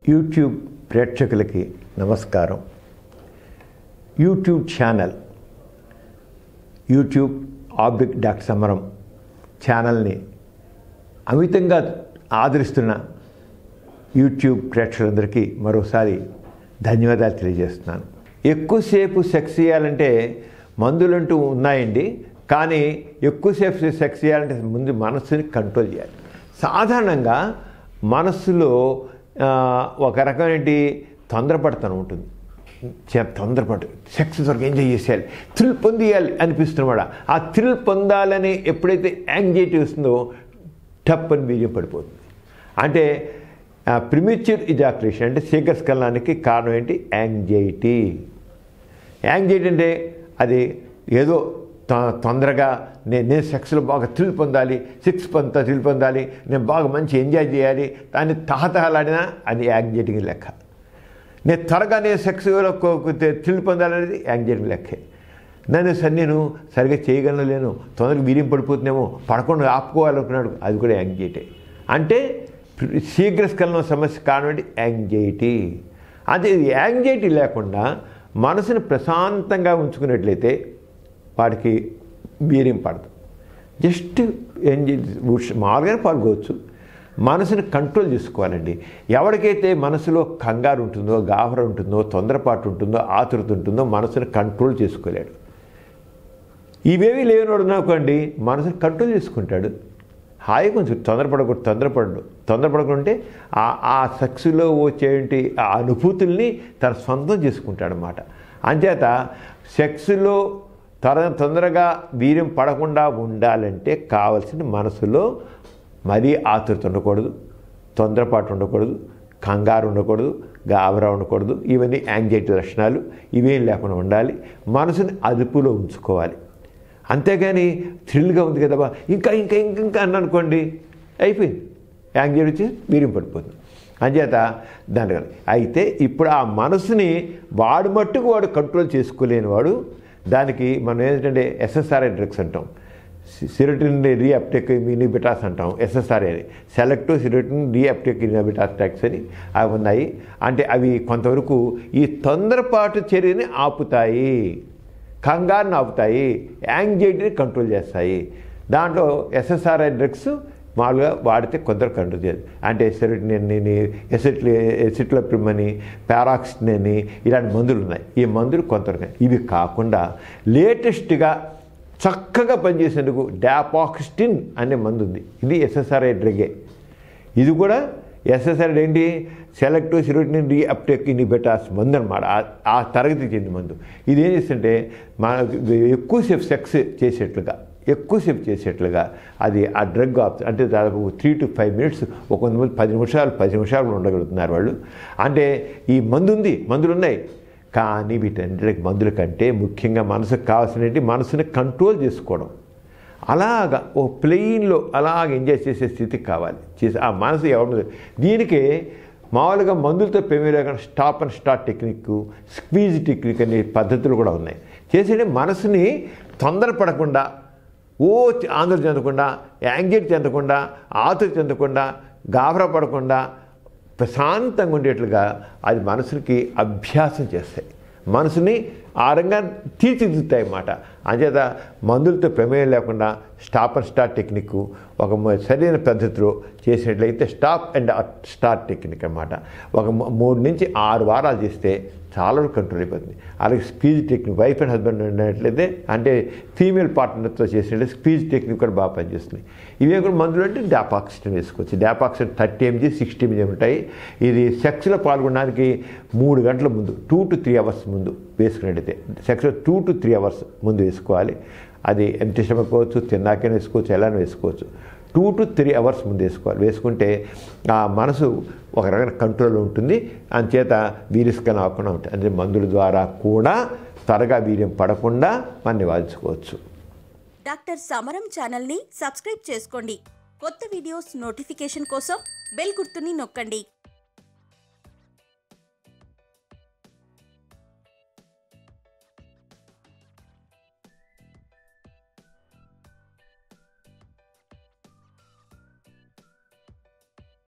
YouTube ప్రేక్షకులకి నమస్కారం YouTube channel YouTube ఆబ్లిక్ డాక్టర్ సమరం ఛానల్ని అమితంగా ఆదరిస్తున్న యూట్యూబ్ ప్రేక్షకులందరికీ మరోసారి ధన్యవాదాలు తెలియజేస్తున్నాను ఎక్కువసేపు సెక్స్ చేయాలంటే మందులంటూ ఉన్నాయండి కానీ ఎక్కువసేపు సెక్స్ చేయాలంటే ముందు మనస్సుని కంట్రోల్ చేయాలి సాధారణంగా మనస్సులో ఆ, ఒక రకమైన తొందరపడతనం ఉంటుంది చే- తొందరపడు సెక్స్ త్వరగా ఎంజాయ్ చేసేయాలి థ్రిల్ పొందియాలి అనిపిస్తున్నమాట ఆ థ్రిల్ పొందాలని ఎప్పుడైతే యాంగ్జైటీ వస్తుందో టప్ అని బీజం పడిపోతుంది అంటే ప్రిమిచ్యూర్ ఇజాక్యులేషన్ అంటే శీఘ్రస్కలనానికి కారణం ఏంటి యాంగ్జైటీ యాంగ్జైటీ అంటే అది ఏదో తొ- తొందరగా నేను నేను సెక్స్లో బాగా థ్రిల్ పొందాలి సెక్స్ పొందా థ్రిల్ పొందాలి నేను బాగా మంచి ఎంజాయ్ చేయాలి దాన్ని తహతహలాడినా అది యాంగ్జైటీకి లెక్క నేను త్వరగా నేను సెక్స్లో థ్రిల్ పొందాలనేది యాంగ్జైటీ లెక్కే నన్ను సరే నేను సరిగ్గా చేయగలను లేను తొందరగా వీర్యం పడిపోతుందేమో పడకుండా ఆపుకోవాలనుకున్నాడు అది కూడా యాంగ్జైటీ అంటే శీఘ్రస్కలనం సమస్య కారణం ఏంటి యాంగ్జైటీ అదే యాంగ్జైటీ లేకుండా మనసుని ప్రశాంతంగా ఉంచుకున్నట్లయితే వాడికి వీర్యం పడదు జస్ట్ ఎంజాయ్ మామూలుగానే పాల్గొవచ్చు మనసుని కంట్రోల్ చేసుకోవాలండి ఎవరికైతే మనసులో కంగారు ఉంటుందో గాబర ఉంటుందో తొందరపాటు ఉంటుందో ఆతురత ఉంటుందో మనసుని కంట్రోల్ చేసుకోలేడు ఇవేవి లేనివాడు అనుకోండి మనసుని కంట్రోల్ చేసుకుంటాడు హాయి కొంచెం తొందరపడకూడదు తొందరపడడు తొందరపడకుంటే ఆ ఆ సెక్స్లో వచ్చేటి ఆ అనుభూతుల్ని తన సొంతం చేసుకుంటాడు అనమాట అంచేత సెక్స్లో తర తొందరగా వీర్యం పడకుండా ఉండాలంటే కావలసిన మనసులో మరీ ఆతృత ఉండకూడదు తొందరపాటు ఉండకూడదు కంగారు ఉండకూడదు గాబరా ఉండకూడదు ఇవన్నీ యాంగ్జైటీ లక్షణాలు ఇవేం లేకుండా ఉండాలి మనసుని అదుపులో ఉంచుకోవాలి అంతేగాని థ్రిల్గా ఉంది కదా బా ఇంకా ఇంకా ఇంకా ఇంకా అని అనుకోండి అయిపోయింది యాంగ్జైటీ వచ్చి వీరిం పడిపోతుంది అంచేత దాని అయితే ఇప్పుడు ఆ మనసుని వాడు మట్టుకు వాడు కంట్రోల్ చేసుకోలేని వాడు దానికి మనం ఏంటంటే ఎస్ఎస్ఆర్ఐ డ్రగ్స్ అంటాం సిరటిన్ రీఅప్టెక్ ఇనిబిటాస్ అంటాం ఎస్ఎస్ఆర్ఐ అని సెలెక్టివ్ సిరటిన్ రీఅప్టెక్ ఇనిబిటాస్ ట్యాక్స్ అని అవి ఉన్నాయి అంటే అవి కొంతవరకు ఈ తొందరపాటు చర్యని ఆపుతాయి కంగారుని ఆపుతాయి యాంగ్జైటీని కంట్రోల్ చేస్తాయి దాంట్లో ఎస్ఎస్ఆర్ఐ డ్రగ్స్ మామూలుగా వాడితే కొందరు కంట్రోల్ చేయదు అంటే ఎసెరిటిన్ అని ఎసెట్లి ఎసిట్లప్రిమ్ అని పారాక్సిన్ అని ఇలాంటి మందులు ఉన్నాయి ఈ మందులు కొందరు ఇవి కాకుండా లేటెస్ట్గా చక్కగా పనిచేసేందుకు డాపాక్స్టిన్ అనే మందు ఉంది ఇది ఎస్ఎస్ఆర్ఐ డ్రగే ఇది కూడా ఎస్ఎస్ఆర్ ఏంటి సెలెక్టివ్ సిరోటినిన్ రీ అప్టెక్ ఇనిబెటాస్ మందు అనమాట ఆ తరగతికి చెందిన మందు ఇది ఏం చేస్తుంటే మన ఎక్కువసేపు సెక్స్ చేసేట్లుగా ఎక్కువసేపు చేసేట్లుగా అది ఆ డ్రగ్ ఆప్ అంటే దాదాపు త్రీ టు ఫైవ్ మినిట్స్ ఒక కొంతమంది పది నిమిషాలు పది నిమిషాలు ఉండగలుగుతున్నారు వాళ్ళు అంటే ఈ మందు ఉంది మందులు ఉన్నాయి కానీ వీటన్నిటికి మందుల కంటే ముఖ్యంగా మనసుకు కావాల్సినవి మనసుని కంట్రోల్ చేసుకోవడం అలాగా ఓ ప్లెయిన్లో అలాగ ఎంజాయ్ చేసే స్థితికి కావాలి చేసి ఆ మనసు ఎవరి దీనికి మామూలుగా మందులతో పెమే లేకుండా stop and start technique squeeze technique అనే పద్ధతులు కూడా ఉన్నాయి చేసే మనసుని తొందరపడకుండా ఓ ఆందోళన చెందకుండా యాంగ్జైటీ చెందకుండా ఆతుర చెందకుండా గాబరా పడకుండా ప్రశాంతంగా ఉండేట్లుగా అది మనసుకి అభ్యాసం చేస్తాయి మనసుని ఆ రంగా తీర్చిదిద్దుతాయి అన్నమాట అంచేత మందులతో ప్రమేయం లేకుండా స్టాప్ అండ్ స్టార్ట్ టెక్నిక్ ఒక మ- సరైన పద్ధతిలో చేసినట్లయితే స్టాప్ అండ్ స్టార్ట్ టెక్నిక్ అన్నమాట ఒక మ- మూడు నుంచి ఆరు వారాలు చేస్తే చాలా వరకు కంట్రోల్ అయిపోతుంది అలాగే speech technique wife and husband ఉన్నట్లయితే అంటే ఫీమేల్ పార్ట్నర్తో చేసినట్లయితే స్పీచ్ టెక్నిక్ కూడా బాగా పనిచేస్తుంది ఇవే కూడా మందులు అంటే డాపాక్సిన్ వేసుకోవచ్చు dapoxetine thirty mg sixty mg ఉంటాయి ఇది సెక్స్లో పాల్గొనడానికి మూడు గంటల ముందు టూ టు త్రీ అవర్స్ ముందు వేసుకున్నట్టయితే సెక్స్లో టూ టు త్రీ అవర్స్ ముందు వేసుకోవాలి అది ఎంటీ వేసుకోవచ్చు తిన్నాకనే వేసుకోవచ్చు ఎలా వేసుకోవచ్చు టూ టు త్రీ అవర్స్ ముందు వేసుకోవాలి వేసుకుంటే ఆ మనసు ఒక రకమైన కంట్రోల్లో ఉంటుంది అంచేత వీరిస్కలం అవ్వకుండా ఉంటుంది అంటే మందుల ద్వారా కూడా త్వరగా వీర్యం పడకుండా మనం నివారించుకోవచ్చు డాక్టర్ సమరం ఛానల్ని సబ్స్క్రైబ్ చేసుకోండి కొత్త వీడియోస్ నోటిఫికేషన్ కోసం బెల్ గుర్తుని నొక్కండి